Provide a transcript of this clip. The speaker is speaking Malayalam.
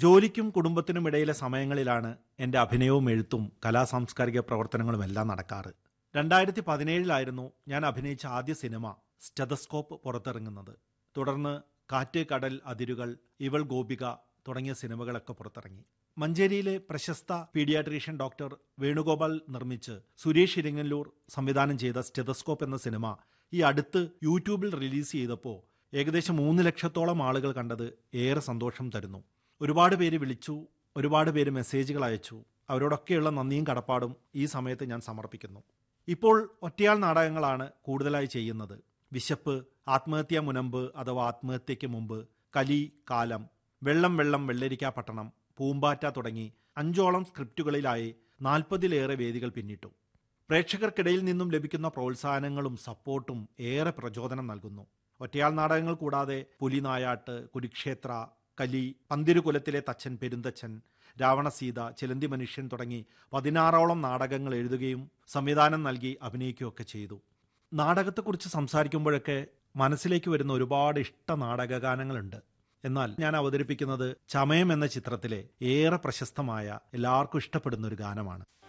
ജോലിക്കും കുടുംബത്തിനും ഇടയിലെ സമയങ്ങളിലാണ് എൻ്റെ അഭിനയവും എഴുത്തും കലാസാംസ്കാരിക പ്രവർത്തനങ്ങളും എല്ലാം നടക്കാറ് രണ്ടായിരത്തി പതിനേഴിലായിരുന്നു ഞാൻ അഭിനയിച്ച ആദ്യ സിനിമ സ്റ്റെതസ്കോപ്പ് പുറത്തിറങ്ങുന്നത് തുടർന്ന് കാറ്റ് കടൽ അതിരുകൾ ഇവൾ ഗോപിക തുടങ്ങിയ സിനിമകളൊക്കെ പുറത്തിറങ്ങി മഞ്ചേരിയിലെ പ്രശസ്ത പീഡിയാട്രീഷ്യൻ ഡോക്ടർ വേണുഗോപാൽ നിർമ്മിച്ച് സുരേഷ് ഇരിങ്ങല്ലൂർ സംവിധാനം ചെയ്ത സ്റ്റെതസ്കോപ്പ് എന്ന സിനിമ ഈ അടുത്ത് യൂട്യൂബിൽ റിലീസ് ചെയ്തപ്പോൾ ഏകദേശം മൂന്ന് ലക്ഷത്തോളം ആളുകൾ കണ്ടത് ഏറെ സന്തോഷം തരുന്നു ഒരുപാട് പേര് വിളിച്ചു ഒരുപാട് പേര് മെസ്സേജുകൾ അയച്ചു അവരോടൊക്കെയുള്ള നന്ദിയും കടപ്പാടും ഈ സമയത്ത് ഞാൻ സമർപ്പിക്കുന്നു ഇപ്പോൾ ഒറ്റയാൾ നാടകങ്ങളാണ് കൂടുതലായി ചെയ്യുന്നത് വിശപ്പ് ആത്മഹത്യാ മുനമ്പ് അഥവാ ആത്മഹത്യയ്ക്ക് മുമ്പ് കലി കാലം വെള്ളം വെള്ളം വെള്ളരിക്ക പട്ടണം പൂമ്പാറ്റ തുടങ്ങി അഞ്ചോളം സ്ക്രിപ്റ്റുകളിലായി നാൽപ്പതിലേറെ വേദികൾ പിന്നിട്ടു പ്രേക്ഷകർക്കിടയിൽ നിന്നും ലഭിക്കുന്ന പ്രോത്സാഹനങ്ങളും സപ്പോർട്ടും ഏറെ പ്രചോദനം നൽകുന്നു ഒറ്റയാൾ നാടകങ്ങൾ കൂടാതെ പുലിനായാട്ട് കുരുക്ഷേത്ര കലി പന്തിരുകുലത്തിലെ തച്ചൻ പെരുന്തച്ചൻ രാവണസീത ചിലന്തി മനുഷ്യൻ തുടങ്ങി പതിനാറോളം നാടകങ്ങൾ എഴുതുകയും സംവിധാനം നൽകി അഭിനയിക്കുകയൊക്കെ ചെയ്തു നാടകത്തെക്കുറിച്ച് സംസാരിക്കുമ്പോഴൊക്കെ മനസ്സിലേക്ക് വരുന്ന ഒരുപാട് ഇഷ്ട നാടകഗാനങ്ങളുണ്ട് എന്നാൽ ഞാൻ അവതരിപ്പിക്കുന്നത് ചമയം എന്ന ചിത്രത്തിലെ ഏറെ പ്രശസ്തമായ എല്ലാവർക്കും ഇഷ്ടപ്പെടുന്ന ഒരു ഗാനമാണ്